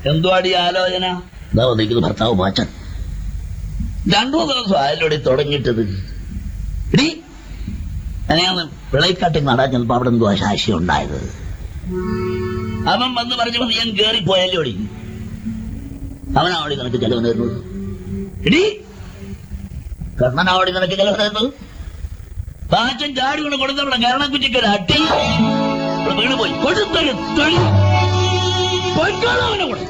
എന്തുവാടി ആലോചന ഇതാ വന്നിരിക്കുന്നു ഭർത്താവ് മാച്ചൻ രണ്ടു മൂന്ന് ദിവസം ആയാലോടി തുടങ്ങിയിട്ടത് ഇടി അങ്ങനെയാണ് വിളയിക്കാട്ടിൽ നടാൻ ചെന്നപ്പോ അവിടെ എന്തോ ശാശി ഉണ്ടായത് അവൻ വന്ന് പറഞ്ഞപ്പോ ഞാൻ കേറിപ്പോയല്ലോ ഓടി അവനാവടി നിനക്ക് ചെലവ് തരുന്നത് ഇടി കണ്ണനാവടി നിനക്ക് ചെലവ് തരുന്നത് പാച്ചൻ ചാടി കൊണ്ട് കൊടുത്തവിടെ കരണക്കുറ്റിക്കൊരു അട്ടി ഇവിടെ വീണ് പോയി കൊടുത്തൊരു തൊഴി പൊയ്ക്കോളൂ അവനെ കൂടെ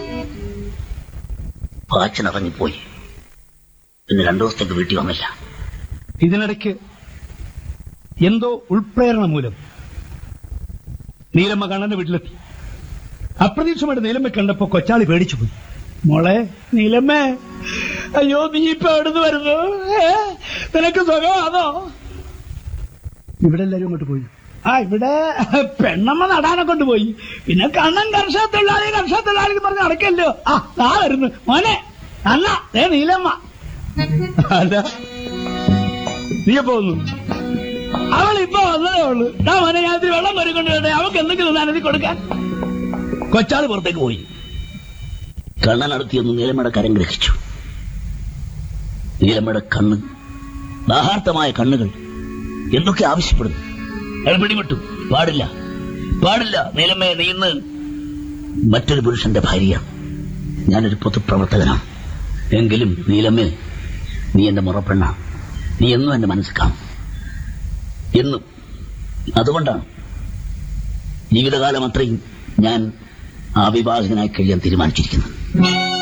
പാച്ചൻ ഇറങ്ങിപ്പോയി പിന്നെ രണ്ടു ദിവസത്തേക്ക് വീട്ടിൽ വന്നില്ല ഇതിനിടയ്ക്ക് എന്തോ ഉൾപ്രേരണ മൂലം നീലമ്മ കണ്ണന്റെ വീട്ടിലെത്തി അപ്രതീക്ഷമായിട്ട് നീലമ്മ കണ്ടപ്പോ കൊച്ചാളി പേടിച്ചു പോയി മോളെ നീലമ്മേ അയ്യോ നീ ഇപ്പൊ എവിടുന്ന് വരുന്നു ഏ? നിനക്ക് സുഖമാണോ ഇവിടെ എല്ലാരും അങ്ങോട്ട് പോയി ആ ഇവിടെ പെണ്ണമ്മ നടാനെ കൊണ്ടുപോയി പിന്നെ കണ്ണൻ കർഷക തൊഴിലാളി കർഷക തൊഴിലാളി എന്ന് പറഞ്ഞ് നടക്കല്ലോ ആ ആ വരുന്നു മോനെ അല്ല ഏ നീലമ്മ അല്ല നീ പോന്നു അവൾ ഇപ്പൊ വന്നതേ ഉള്ളൂ ഞാൻ മോനെ ഞാൻ ഇത്തിരി വെള്ളം വരിക്കൊണ്ട് വരട്ടെ അവൾക്ക് എന്തെങ്കിലും നനതി കൊടുക്കാൻ കൊച്ചാള് പുറത്തേക്ക് പോയി കണ്ണൻ നടത്തിയൊന്ന് നീലമ്മയുടെ കരം ഗ്രഹിച്ചു നീലമ്മയുടെ കണ്ണ് ദാഹാർത്ഥമായ കണ്ണുകൾ എന്തൊക്കെ ആവശ്യപ്പെടുന്നു അയാൾ പിടിപെട്ടു പാടില്ല പാടില്ല നീലമ്മയെ നീ ഇന്ന് മറ്റൊരു പുരുഷന്റെ ഭാര്യയാണ് ഞാനൊരു പൊതുപ്രവർത്തകനാണ് എങ്കിലും നീലമ്മേ നീ എന്റെ മുറപ്പെണ്ണാണ് നീ എന്നും എന്റെ മനസ്സിൽ കാണും എന്നും അതുകൊണ്ടാണ് ജീവിതകാലം അത്രയും ഞാൻ അവിവാഹിതനായി കഴിയാൻ തീരുമാനിച്ചിരിക്കുന്നത്